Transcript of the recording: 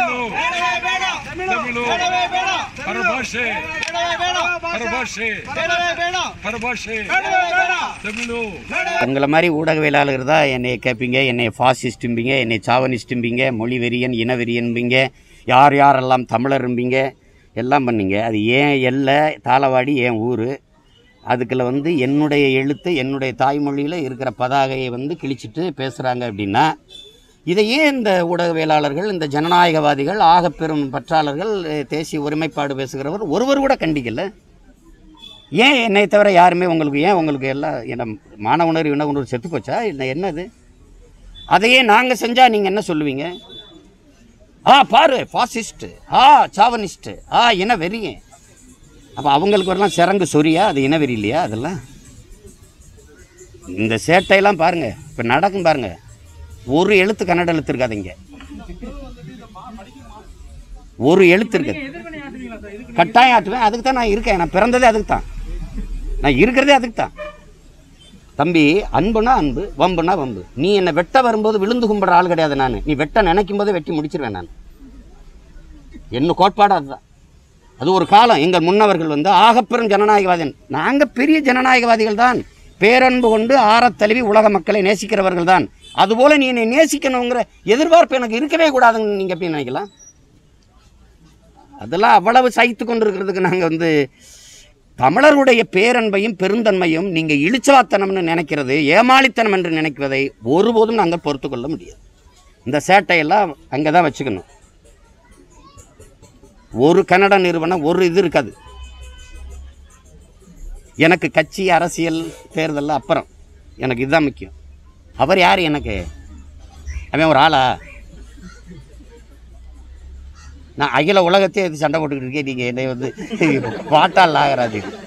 ತಮಿಳು ಪರಭಾಷೆ ಪರಭಾಷೆ ಪರಭಾಷೆ ತಮಿಳು உங்களை மாதிரி ஊடகவியலாளர் தான் என்னை கேட்பீங்க என்னை ஃபாசிஸ்ட்டும்பீங்க என்னை சாவனிஸ்ட்டும்பீங்க மொழி வெறியன் இனவெறியன்பீங்க யார் யாரெல்லாம் தமிழரும்பீங்க எல்லாம் பண்ணீங்க அது ஏன் எல்லை தாளவாடி என் ஊர் அதுக்குள்ள வந்து என்னுடைய எழுத்து என்னுடைய தாய்மொழியில் இருக்கிற பதாகையை வந்து கிழிச்சிட்டு பேசுகிறாங்க அப்படின்னா இதை ஏன் இந்த ஊடகவியலாளர்கள் இந்த ஜனநாயகவாதிகள் ஆகப்பெரும் பற்றாளர்கள் அஹ், தேசிய ஒருமைப்பாடு பேசுகிறவர் ஒருவர் கூட கண்டிக்கல ஏன் என்னை தவிர யாருமே உங்களுக்கு ஏன் உங்களுக்கு எல்லாம் என்ன மான உணர்வு இன உணர்வு செத்து போச்சா இல்லை என்னது அதையே நாங்கள் செஞ்சால் நீங்கள் என்ன சொல்லுவீங்க ஆ பாரு ஃபாசிஸ்ட்டு ஆ சாவனிஸ்ட்டு ஆ இன வெறியன் அப்போ அவங்களுக்கு வரலாம் சிறங்கு சொரியா அது இனவெறி இல்லையா அதெல்லாம் இந்த சேட்டையெல்லாம் பாருங்க இப்போ நடக்கும் பாருங்க ஒரு எழுத்து கன்னட எழுத்து இருக்காதுங்க ஒரு எழுத்து இருக்குது கட்டாயம் ஆட்டுவேன் அதுக்கு தான் நான் இருக்கேன் நான் பிறந்ததே அதுக்கு தான் நான் இருக்கிறதே அதுக்கு தான் தம்பி அன்புனா அன்பு வம்புனா வம்பு நீ என்னை வெட்ட வரும்போது விழுந்து கும்பிட்ற ஆள் கிடையாது நான் நீ வெட்ட நினைக்கும் போதே வெட்டி முடிச்சிருவேன் நான் என்ன கோட்பாடு அதுதான் அது ஒரு காலம் எங்கள் முன்னவர்கள் வந்து ஆகப்பெரும் ஜனநாயகவாதிகள் நாங்கள் பெரிய ஜனநாயகவாதிகள் தான் பேரன்பு கொண்டு ஆறத் தழுவி உலக மக்களை நேசிக்கிறவர்கள் தான் அதுபோல் நீ என்னை நேசிக்கணுங்கிற எதிர்பார்ப்பு எனக்கு இருக்கவே கூடாதுன்னு நீங்கள் எப்படி நினைக்கலாம் அதெல்லாம் அவ்வளவு சகித்து கொண்டிருக்கிறதுக்கு நாங்கள் வந்து தமிழருடைய பேரன்பையும் பெருந்தன்மையும் நீங்கள் இழிச்சவாத்தனம்னு நினைக்கிறது ஏமாளித்தனம் என்று நினைப்பதை ஒருபோதும் நாங்கள் பொறுத்து கொள்ள முடியாது இந்த சேட்டையெல்லாம் அங்கே தான் வச்சுக்கணும் ஒரு கன்னட நிறுவனம் ஒரு இது இருக்காது எனக்கு கட்சி அரசியல் தேர்தலில் அப்புறம் எனக்கு இதுதான் முக்கியம் அவர் யார் எனக்கு அவன் ஒரு ஆளா நான் அகில உலகத்தையே இது சண்டை போட்டுக்கிட்டு இருக்கேன் நீங்கள் என்னை வந்து பாட்டால் ஆகிறாது